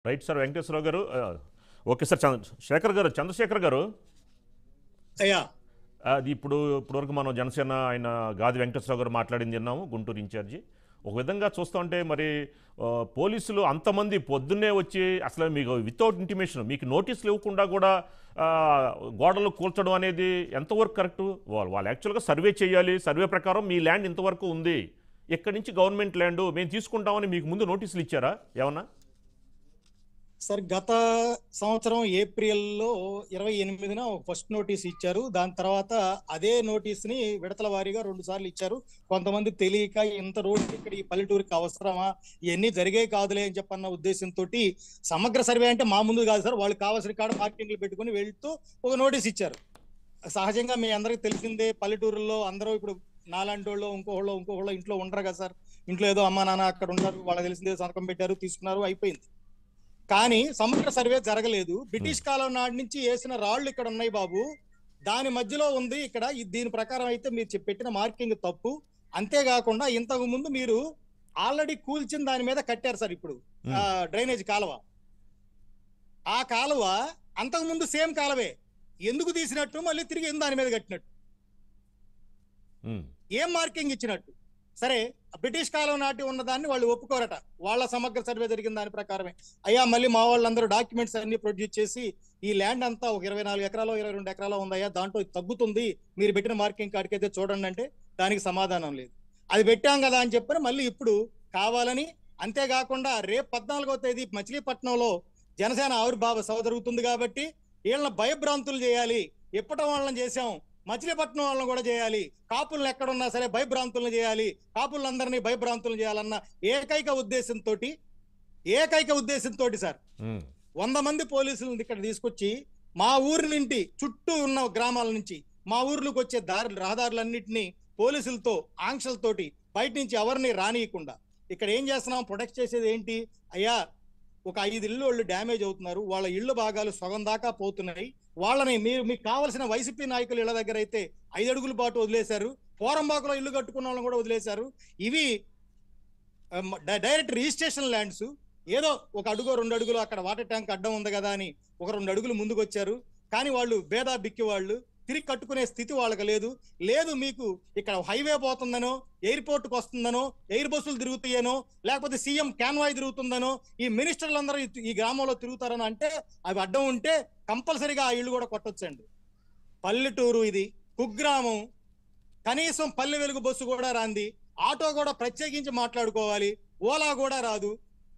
Right sir Venkateswararao గారు ఆ, okay sir చంద్ర శేఖర్ గారు చంద్రశేఖర్ గారు అయ్యా అది ఇప్పుడు ఇప్పటివరకు మనం జనసేన ఆయన గాది వెంకటేశ్వరరావు గారు మాట్లాడింది విన్నాము గుంటూరు ఇన్ఛార్జి ఒక విధంగా చూస్తూ ఉంటే మరి ఆ, పోలీసులు అంతమంది పొద్దున్నే వచ్చి అసలు మీకు వితౌట్ ఇంటిమేషన్ మీకు నోటీసులు ఇవ్వకుండా కూడా ఆ, గోడలు కూల్చడం అనేది ఎంతవరకు కరెక్ట్ వాళ్ళు వాళ్ళు యాక్చువల్గా సర్వే చేయాలి సర్వే ప్రకారం మీ ల్యాండ్ ఇంతవరకు ఉంది ఇక్కడి నుంచి గవర్నమెంట్ ల్యాండ్ మేము తీసుకుంటామని మీకు ముందు నోటీసులు ఇచ్చారా ఏమన్నా సార్ గత సంవత్సరం ఏప్రిల్లో ఇరవై ఎనిమిదిన ఫస్ట్ నోటీస్ ఇచ్చారు దాని తర్వాత అదే నోటీస్ ని విడతల వారీగా రెండు సార్లు ఇచ్చారు కొంతమంది తెలియక ఇంత రోడ్డు ఇక్కడ ఈ పల్లెటూరికి అవసరమా ఇవన్నీ జరిగే కాదులే అని చెప్పన్న ఉద్దేశంతో సమగ్ర సర్వే అంటే మా ముందు కాదు సార్ వాళ్ళు కావాల్సిన కాడ పార్కింగ్లు పెట్టుకుని వెళ్తూ ఒక నోటీస్ ఇచ్చారు సహజంగా మీ అందరికి తెలిసిందే పల్లెటూరులో అందరూ ఇప్పుడు నాలాంటి వాళ్ళు ఇంకోళ్ళు ఇంకోళ్ళు ఇంట్లో ఉండరు కదా సార్ ఇంట్లో ఏదో అమ్మా నాన్న అక్కడ ఉంటారు వాళ్ళకి తెలిసిందే సంతకం పెట్టారు తీసుకున్నారు అయిపోయింది కానీ సమగ్ర సర్వే జరగలేదు బ్రిటిష్ కాలం నాటి నుంచి వేసిన రాళ్ళు ఇక్కడ ఉన్నాయి బాబు దాని మధ్యలో ఉంది ఇక్కడ ఈ- దీని ప్రకారం అయితే మీరు చెప్- పెట్టిన మార్కింగ్ తప్పు అంతేకాకుండా ఇంతకు ముందు మీరు ఆల్రెడీ కూల్చిన దాని మీద కట్టారు సార్ ఇప్పుడు Hmm. ఆ, డ్రైనేజ్ కాలువ ఆ కాలువ అంతకు ముందు సేమ్ కాలువే ఎందుకు తీసినట్టు మళ్ళీ తిరిగి ఎందుకు దాని మీద కట్టినట్టు ఉమ్, ఏం మార్కింగ్ ఇచ్చినట్టు సరే బ్రిటిష్ కాలం నాటి ఉన్న దాన్ని వాళ్ళు ఒప్పుకోరట వాళ్ళ సమగ్ర సర్వే జరిగిన దాని ప్రకారమే అయ్యా మళ్ళీ మా వాళ్ళందరూ డాక్యుమెంట్స్ అన్ని ప్రొడ్యూస్ చేసి ఈ ల్యాండ్ అంతా ఒక ఇరవై నాలుగు ఎకరాలు ఇరవై రెండు ఎకరాలు ఉందయ్యా దాంట్లో ఇది తగ్గుతుంది మీరు పెట్టిన మార్కింగ్ కాడికైతే చూడండి అంటే దానికి సమాధానం లేదు అది పెట్టాం కదా అని చెప్పని మళ్ళీ ఇప్పుడు కావాలని అంతేకాకుండా రేపు పద్నాలుగో తేదీ మచిలీపట్నంలో జనసేన ఆవిర్భావ సభ జరుగుతుంది కాబట్టి వీళ్ళని భయభ్రాంతులు చేయాలి ఎప్పటి వాళ్ళని చేశాం మచిలీపట్నం వాళ్ళని కూడా చేయాలి కాపులను ఎక్కడున్నా సరే భయభ్రాంతులను చేయాలి కాపులందరినీ భయభ్రాంతులు చేయాలన్న ఏకైక ఉద్దేశంతో ఏకైక ఉద్దేశంతో సార్ ఉమ్, వంద మంది పోలీసులను ఇక్కడ తీసుకొచ్చి మా ఊరి నుండి చుట్టూ ఉన్న గ్రామాల నుంచి మా ఊర్లోకి వచ్చే దారులు రహదారులన్నింటినీ పోలీసులతో ఆంక్షలతోటి బయట నుంచి ఎవరిని రానియకుండా ఇక్కడ ఏం చేస్తున్నాం ప్రొటెక్ట్ చేసేది ఏంటి అయ్యా ఒక ఐదు ఇళ్ళు వాళ్ళు డ్యామేజ్ అవుతున్నారు వాళ్ళ ఇళ్ళు భాగాలు సగం దాకా పోతున్నాయి వాళ్ళని మీరు మీకు కావాల్సిన వైసీపీ నాయకులు ఇళ్ళ దగ్గర అయితే ఐదు అడుగుల పాటు వదిలేశారు పోరంబాకులో ఇల్లు కట్టుకున్న వాళ్ళని కూడా వదిలేశారు ఇవి ఆ, డ- డైరెక్ట్ రిజిస్ట్రేషన్ ల్యాండ్స్ ఏదో ఒక అడుగు రెండు అడుగులు అక్కడ వాటర్ ట్యాంక్ అడ్డం ఉంది కదా అని ఒక రెండు అడుగులు ముందుకు వచ్చారు కానీ వాళ్ళు భేదా బిక్కి వాళ్ళు తిరిగి కట్టుకునే స్థితి వాళ్ళకి లేదు లేదు మీకు ఇక్కడ హైవే పోతుందనో ఎయిర్పోర్ట్ కు వస్తుందనో ఎయిర్ బస్సులు తిరుగుతాయనో లేకపోతే సీఎం క్యాన్వాయ్ తిరుగుతుందనో ఈ మినిస్టర్లందరూ ఈ- ఈ గ్రామంలో తిరుగుతారని అంటే అవి అడ్డం ఉంటే కంపల్సరీగా ఆ ఇల్లు కూడా కొట్టొచ్చండి పల్లెటూరు ఇది కుగ్రామం కనీసం పల్లె వెలుగు బస్సు కూడా రాంది ఆటో కూడా ప్రత్యేకించి మాట్లాడుకోవాలి ఓలా కూడా రాదు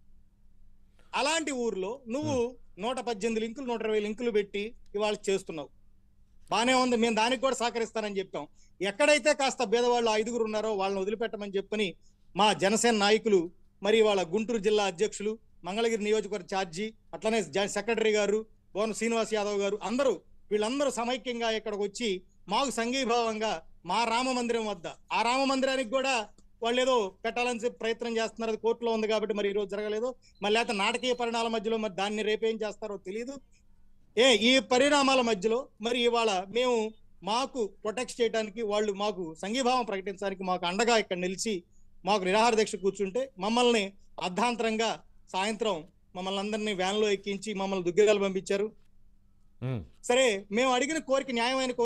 అలాంటి ఊర్లో నువ్వు నూట పద్దెనిమిది లింకులు నూట ఇరవై లింకులు పెట్టి ఇవాళ చేస్తున్నావు బానే ఉంది మేము దానికి కూడా సహకరిస్తానని చెప్పాం ఎక్కడైతే కాస్త భేదవాళ్ళు ఐదుగురు ఉన్నారో వాళ్ళని వదిలిపెట్టమని చెప్పని మా జనసేన నాయకులు మరి వాళ్ళ గుంటూరు జిల్లా అధ్యక్షులు మంగళగిరి నియోజకవర్గ ఛార్జీ అట్లనే జ- సెక్రటరీ గారు భువన శ్రీనివాస్ యాదవ్ గారు అందరూ వీళ్ళందరూ సమైక్యంగా ఇక్కడికి వచ్చి మాకు సంఘీభావంగా మా రామ మందిరం వద్ద ఆ రామ మందిరానికి కూడా వాళ్ళు ఏదో పెట్టాలని చెప్పి ప్రయత్నం చేస్తున్నారు అది కోర్టులో ఉంది కాబట్టి మరి ఈ రోజు జరగలేదు మళ్ళీ లేకపోతే నాటకీయ పరిణామాల మధ్యలో మరి దాన్ని రేపేం చేస్తారో తెలియదు ఏ ఈ పరిణామాల మధ్యలో మరి ఇవాళ మేము మాకు ప్రొటెక్ట్ చేయడానికి వాళ్ళు మాకు సంఘీభావం ప్రకటించడానికి మాకు అండగా ఇక్కడ నిలిచి మాకు నిరాహార దీక్ష కూర్చుంటే మమ్మల్ని అర్ధాంతరంగా సాయంత్రం మమ్మల్ని అందరినీ వ్యాన్లో ఎక్కించి మమ్మల్ని దుగ్గలు పంపించారు ఉమ్. సరే మేము అడిగిన కోరిక న్యాయమైన కోరిక